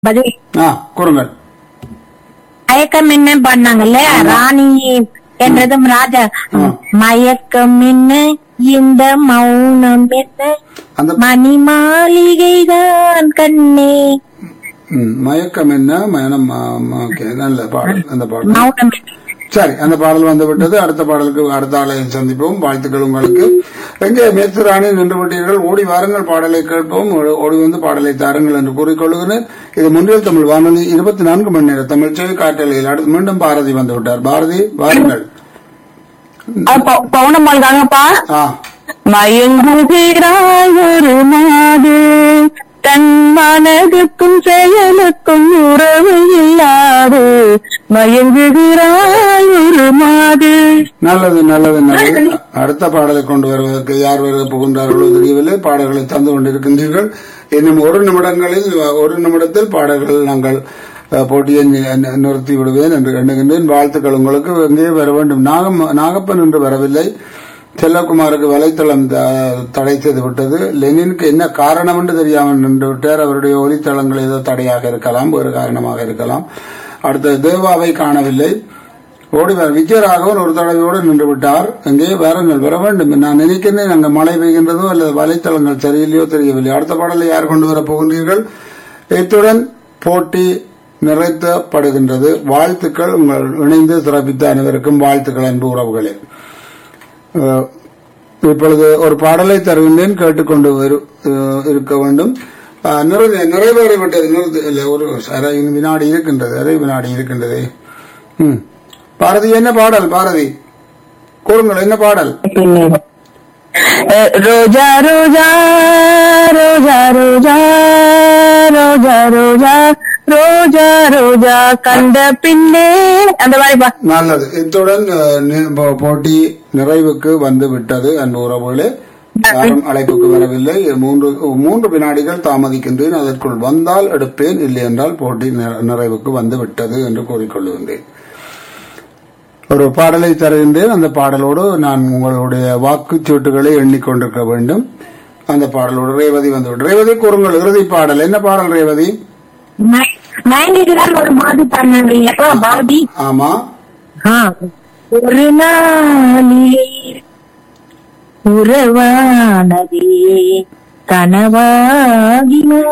பதில் ஆ கூறுங்கள் மயக்கம் என்ன பண்ணாங்கல்ல ராணி என்றதும் ராஜா ஆ. மயக்கம் என்ன இந்த மௌனம் என்ன அந்த மணி மாளிகைதான் கண்ணே ம், மயக்கம் என்ன மனம் ஆ, ஆ, ஓகே நல்ல பாடல் அந்த பாடல் மௌனம் என்ன? சரி அந்த பாடல் வந்து விட்டது அடுத்த பாடலுக்கு அடுத்த ஆளை சந்திப்போம் வாழ்த்துக்கள் உங்களுக்கு எங்கே மேற்கு ராணி நின்று விட்டீர்கள் ஓடி வாருங்கள் பாடலை கேட்போம் ஓ- ஓடி வந்து பாடலை தாருங்கள் என்று கூறிக்கொள்கிறேன் இது முன்னில் தமிழ் வானொலி இருபத்தி நான்கு மணி நேர தமிழ் செவி காற்றலையில் அடுத்து மீண்டும் பாரதி வந்து விட்டார் பாரதி வாருங்கள் பௌனம்மாள் தாங்கப்பா ஆ மயங்குகிறாய் ஒரு மாது தன் மனதுக்கும் செயலுக்கும் உறவு இல்லாது மயங்குகிறாய் ஒரு மாது நல்லது நல்லது நல்லது அடுத்த பாடலை கொண்டு வருவதற்கு யார் வர புகுந்தார்களோ தெரியவில்லை பாடல்களை தந்து கொண்டிருக்கின்றீர்கள் இன்னும் ஒரு நிமிடங்களில் ஒரு நிமிடத்தில் பாடல்கள் நாங்கள் அஹ், போட்டியை நி- நி- நிறுத்தி விடுவேன் என்று எண்ணுகின்றேன் வாழ்த்துக்கள் உங்களுக்கு எங்கே வர வேண்டும் நாகம் நாகப்பன் என்று வரவில்லை செல்லகுமாருக்கு வலைத்தளம் த- தடை செய்து விட்டது லெனினுக்கு என்ன காரணம் என்று தெரியாமல் நின்று விட்டார் அவருடைய ஒலித்தளங்கள் ஏதோ தடையாக இருக்கலாம் வேறு காரணமாக இருக்கலாம் அடுத்த தேவாவை காணவில்லை ஓடி வர விஜயராகவன் ஒரு தடவையோடு நின்று விட்டார் அங்கே வாருங்கள் வர வேண்டும் நான் நினைக்கிறேன் அங்கே மழை பெய்கின்றதோ அல்லது வலைத்தளங்கள் சரியில்லையோ தெரியவில்லை அடுத்த பாடலை யார் கொண்டு வரப் போகின்றீர்கள் இத்துடன் போட்டி நிறைத்தப்படுகின்றது வாழ்த்துக்கள் உங்கள் இணைந்து சிறப்பித்த அனைவருக்கும் வாழ்த்துக்கள் அன்பு உறவுகளே அஹ், இப்பொழுது ஒரு பாடலை தருகின்றேன் கேட்டுக்கொண்டு வரு- அஹ், இருக்க வேண்டும் அஹ், நிறை- நிறைவேறிவிட்டது நிறுத்து- இல்லை, ஒரு அரை வினாடி இருக்கின்றது அரை வினாடி இருக்கின்றது ம். பாரதி என்ன பாடல் பாரதி கூறுங்கள் என்ன பாடல் ரோஜா ரோஜா ரோஜா ரோஜா ரோஜா ரோஜா ரோஜா ரோஜா கண்ட பின்னே அந்த மாதிரி பா நல்லது இத்துடன் அஹ், நி- போ- போட்டி நிறைவுக்கு வந்து விட்டது அன்பு உறவுகளே யாரும் அழைப்புக்கு வரவில்லை மூன்று மூன்று வினாடிகள் தாமதிக்கின்றேன் அதற்குள் வந்தால் எடுப்பேன் இல்லை என்றால் போட்டி நிற- நிறைவுக்கு வந்து விட்டது என்று கூறிக்கொள்கின்றேன் ஒரு பாடலை தருகின்றேன் அந்த பாடலோடு நான் உங்களுடைய வாக்குச்சீட்டுகளை எண்ணிக்கொண்டிருக்க வேண்டும் அந்த பாடலோடு ரேவதி வந்து ரேவதி கூறுங்கள் இறுதி பாடல் என்ன பாடல் ரேவதி மயங்குகிறார் ஒரு மாது பண்ணாங்கப்பா பாரதி ஆமா ஆ. ஒரு நாளிலே உறவானதே கனவாகினோ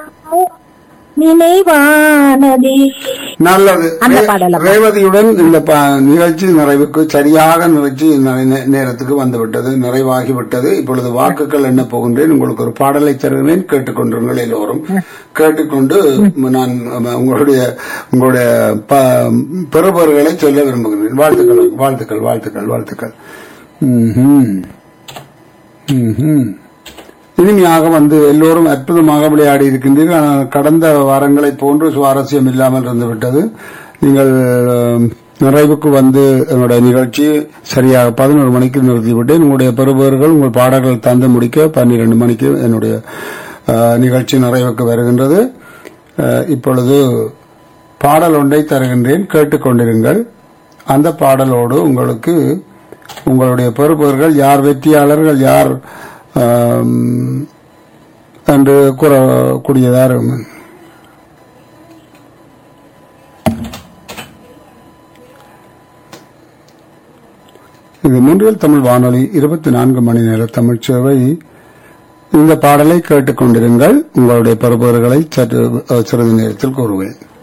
நினைவானதே நல்லது அந்த ரே- பாடலா? ரேவதியுடன் இந்த ப- நிகழ்ச்சி நிறைவுக்கு சரியாக நிகழ்ச்சி நே- நே- நேரத்துக்கு வந்துவிட்டது நிறைவாகிவிட்டது இப்பொழுது வாக்குகள் என்ன போகின்றேன் உங்களுக்கு ஒரு பாடலை தருகிறேன் கேட்டுக்கொண்டிருங்கள் எல்லோரும் கேட்டுக்கொண்டு நான் ம- உங்களுடைய உங்களுடைய ப- பெறுபவர்களை சொல்ல விரும்புகிறேன் வாழ்த்துக்கள் வாழ்த்துக்கள் வாழ்த்துக்கள் வாழ்த்துக்கள் ம்ஹும். ம்ஹும். இனிமையாக வந்து எல்லோரும் அற்புதமாக விளையாடி இருக்கின்றீர்கள் ஆனால் கடந்த வாரங்களை போன்று சுவாரஸ்யம் இல்லாமல் இருந்துவிட்டது நீங்கள் அஹ், நிறைவுக்கு வந்து என்னுடைய நிகழ்ச்சி சரியாக பதினோரு மணிக்கு நிறுத்திவிட்டேன் உங்களுடைய பெறுபவர்கள் உங்கள் பாடல்கள் தந்து முடிக்க பன்னிரண்டு மணிக்கு என்னுடைய அஹ், நிகழ்ச்சி நிறைவுக்கு வருகின்றது அஹ், இப்பொழுது பாடல் ஒன்றை தருகின்றேன் கேட்டுக்கொண்டிருங்கள் அந்த பாடலோடு உங்களுக்கு உங்களுடைய பெறுபவர்கள் யார் வெற்றியாளர்கள் யார் ஆம், என்று கூறக்கூடியதார் இது மூன்றில் தமிழ் வானொலி இருபத்தி நான்கு மணி நேர தமிழ் சேவை இந்த பாடலை கேட்டுக்கொண்டிருங்கள் உங்களுடைய பெறுபவர்களை சற்று அஹ், சிறிது நேரத்தில் கூறுவேன்